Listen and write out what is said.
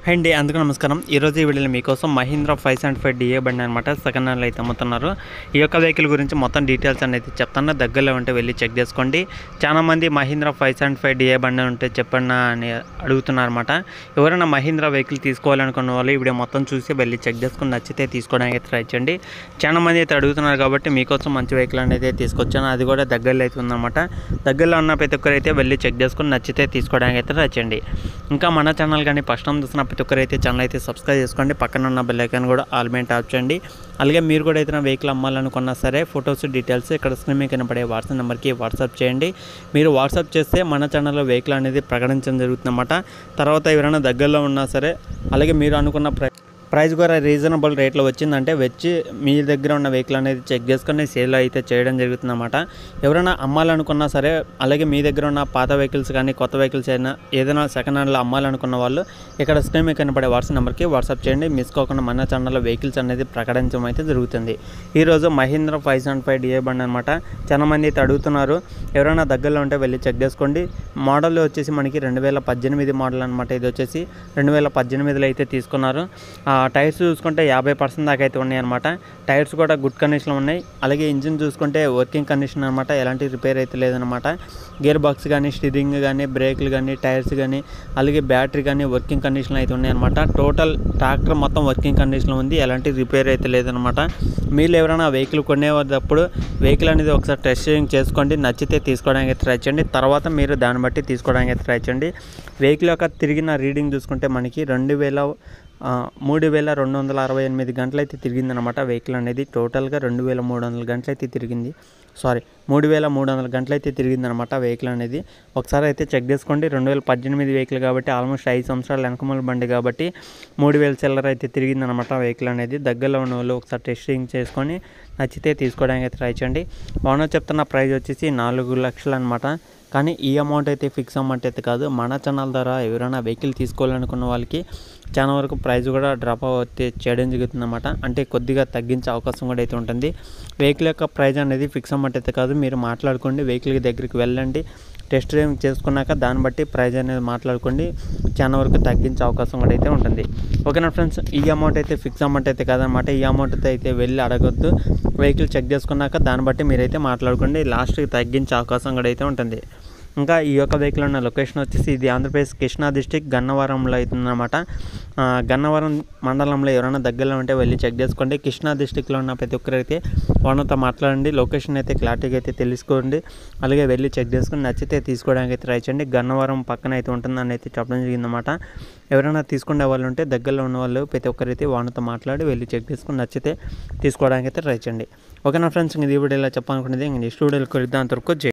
high అండి అందుకు నమస్కారం ఈరోజు ఈ వీడియోలో మీకోసం Mahindra five seventy five DA బండి అనమాట సెకండ్ హ్యాండ్లో అయితే అమ్ముతున్నారు ఈ యొక్క వెహికల్ గురించి మొత్తం డీటెయిల్స్ అనేది చెప్తాను దగ్గరలో ఉంటే వెళ్ళి చెక్ చేసుకోండి చాలా మంది Mahindra five seventy five DA బండి ఉంటే చెప్పండి అని అడుగుతున్నారు అనమాట ఎవరైనా మహీంద్రా వెహికల్ తీసుకోవాలనుకున్న వాళ్ళు ఈ వీడియో మొత్తం చూసి వెళ్ళి చెక్ చేసుకుని నచ్చితే తీసుకోవడానికి అయితే ట్రై చేయండి చాలా మంది అయితే అడుగుతున్నారు కాబట్టి మీకోసం మంచి వెహికల్ అనేది తీసుకొచ్చాను అది కూడా దగ్గరలో అయితే ఉందన్నమాట దగ్గరలో ఉన్న ప్రతి ఒక్కరైతే వెళ్ళి చెక్ చేసుకుని నచ్చితే తీసుకోవడానికి అయితే ట్రై చేయండి ఇంకా మన ఛానల్ కానీ ఫస్ట్ టైం చూసిన ప్రతి ఒక్కరైతే ఛానల్ అయితే సబ్స్క్రైబ్ చేసుకోండి పక్కన ఉన్న బెల్ ఐకాన్ కూడా ఆల్ మీద ట్యాప్ చేయండి అలాగే మీరు కూడా ఏదైనా వెహికల్ అమ్మాలనుకున్నా సరే ఫొటోస్ డీటెయిల్స్ ఇక్కడ స్క్రీన్ మీద కనపడే వాట్సాప్ నెంబర్కి వాట్సాప్ చేయండి మీరు వాట్సాప్ చేస్తే మన ఛానల్లో వెహికల్ అనేది ప్రకటించడం జరుగుతుందన్నమాట తర్వాత ఎవరైనా దగ్గరలో ఉన్నా సరే అలాగే మీరు అనుకున్న ప్ర ప్రైస్ కూడా రీజనబుల్ రేట్లో వచ్చిందంటే వచ్చి మీ దగ్గర ఉన్న వెహికల్ అనేది చెక్ చేసుకొని సేల్ అయితే చేయడం జరుగుతుందన్నమాట ఎవరైనా అమ్మాలనుకున్నా సరే అలాగే మీ దగ్గర ఉన్న పాత వెహికల్స్ కానీ కొత్త వెహికల్స్ అయినా ఏదైనా సెకండ్ హ్యాండ్లో అమ్మాలనుకున్న వాళ్ళు ఇక్కడ స్క్రీన్ మీద కనపడే వాట్సాప్ నెంబర్కి వాట్సాప్ చేయండి మిస్ కాకుండా మన ఛానల్లో వెహికల్స్ అనేది ప్రకటించడం అయితే జరుగుతుంది ఈరోజు Mahindra five seven five DA బండి అనమాట చాలా మంది అయితే అడుగుతున్నారు ఎవరైనా దగ్గరలో ఉంటే వెళ్ళి చెక్ చేసుకోండి మోడల్ వచ్చేసి మనకి రెండు వేల పద్దెనిమిది మోడల్ అనమాట ఇది వచ్చేసి రెండు వేల పద్దెనిమిదిలో అయితే తీసుకున్నారు ఆ టైర్స్ చూసుకుంటే యాభై పర్సెంట్ దాకా అయితే ఉన్నాయి అనమాట టైర్స్ కూడా గుడ్ కండిషన్లో ఉన్నాయి అలాగే ఇంజిన్ చూసుకుంటే వర్కింగ్ కండిషన్ అనమాట ఎలాంటి రిపేర్ అయితే లేదనమాట గేర్ బాక్స్ కానీ స్టీరింగ్ కానీ బ్రేక్లు కానీ టైర్స్ కానీ అలాగే బ్యాటరీ కానీ వర్కింగ్ కండిషన్లో అయితే ఉన్నాయన్నమాట టోటల్ ట్రాక్టర్ మొత్తం వర్కింగ్ కండిషన్లో ఉంది ఎలాంటి రిపేర్ అయితే లేదనమాట మీరు ఎవరైనా వెహికల్ కొనేటప్పుడు వెహికల్ అనేది ఒకసారి టెస్ట్ డ్రైవింగ్ చేసుకోండి నచ్చితే తీసుకోవడానికి అయితే ట్రై చేయండి తర్వాత మీరు దాన్ని బట్టి తీసుకోవడానికి అయితే ట్రై చేయండి వెహికల్ యొక్క తిరిగిన రీడింగ్ చూసుకుంటే మనకి రెండు వేల ఆ, మూడు వేల రెండు వందల అరవై ఎనిమిది గంటలు అయితే తిరిగిందనమాట వెహికల్ అనేది టోటల్గా రెండు వేల మూడు వందల గంటలు అయితే తిరిగింది సారీ మూడు వేల మూడు వందల గంటలు అయితే తిరిగిందనమాట వెహికల్ అనేది ఒకసారి అయితే చెక్ చేసుకోండి రెండు వేల పద్దెనిమిది వెహికల్ కాబట్టి ఆల్మోస్ట్ ఐదు సంవత్సరాల వెనకమల బండి కాబట్టి మూడు వేల చిల్లర అయితే తిరిగిందనమాట వెహికల్ అనేది దగ్గరలో ఉన్న వాళ్ళు ఒకసారి టెస్టింగ్ చేసుకొని నచ్చితే తీసుకోవడానికి అయితే ట్రై చేయండి ఓనర్ చెప్తున్న ప్రైస్ వచ్చేసి నాలుగు లక్షలు అనమాట కానీ ఈ అమౌంట్ అయితే ఫిక్స్ అమౌంట్ అయితే కాదు మన ఛానల్ ద్వారా ఎవరైనా వెహికల్ తీసుకోవాలనుకున్న వాళ్ళకి చాలా వరకు ప్రైస్ కూడా డ్రాప్ అయితే చేయడం జరుగుతుందన్నమాట అంటే కొద్దిగా తగ్గించే అవకాశం కూడా అయితే ఉంటుంది వెహికల్ యొక్క ప్రైస్ అనేది ఫిక్స్ అమౌంట్ అయితే కాదు మీరు మాట్లాడుకోండి వెహికల్ దగ్గరికి వెళ్ళండి టెస్ట్ డ్రైవ్ చేసుకున్నాక దాన్ని బట్టి ప్రైస్ అనేది మాట్లాడుకోండి చాలా వరకు తగ్గించే అవకాశం కూడా అయితే ఉంటుంది ఓకేనా ఫ్రెండ్స్ ఈ అమౌంట్ అయితే ఫిక్స్ అమౌంట్ అయితే కాదనమాట ఈ అమౌంట్ అయితే వెళ్ళి అడగొద్దు వెహికల్ చెక్ చేసుకున్నాక దాన్ని బట్టి మీరైతే మాట్లాడుకోండి లాస్ట్కి తగ్గించే అవకాశం కూడా అయితే ఉంటుంది ఇంకా ఈ యొక్క వెహికల్ ఉన్న లొకేషన్ వచ్చేసి ఇది ఆంధ్రప్రదేశ్ కృష్ణా డిస్టిక్ గన్నవరంలో అవుతుందన్నమాట ఆ, గన్నవరం మండలంలో ఎవరైనా దగ్గరలో ఉంటే వెళ్ళి చెక్ చేసుకోండి కృష్ణా డిస్టిక్లో ఉన్న ప్రతి ఒక్కరైతే ఓనర్తో మాట్లాడండి లొకేషన్ అయితే క్లారిటీగా అయితే తెలుసుకోండి అలాగే వెళ్ళి చెక్ చేసుకుని నచ్చితే తీసుకోవడానికి అయితే ట్రై చేయండి గన్నవరం పక్కన అయితే ఉంటుందని అయితే చెప్పడం జరిగిందన్నమాట ఎవరైనా తీసుకునే వాళ్ళు ఉంటే దగ్గరలో ఉన్న వాళ్ళు ప్రతి ఒక్కరైతే ఓనర్తో మాట్లాడి వెళ్ళి చెక్ చేసుకుని నచ్చితే తీసుకోవడానికి అయితే ట్రై చేయండి ఓకేనా ఫ్రెండ్స్ ఇది వీడియోలో చెప్పాలనుకునేది ఇంక నెక్స్ట్ వీడియోలో కొద్దాం అంతవరకు జై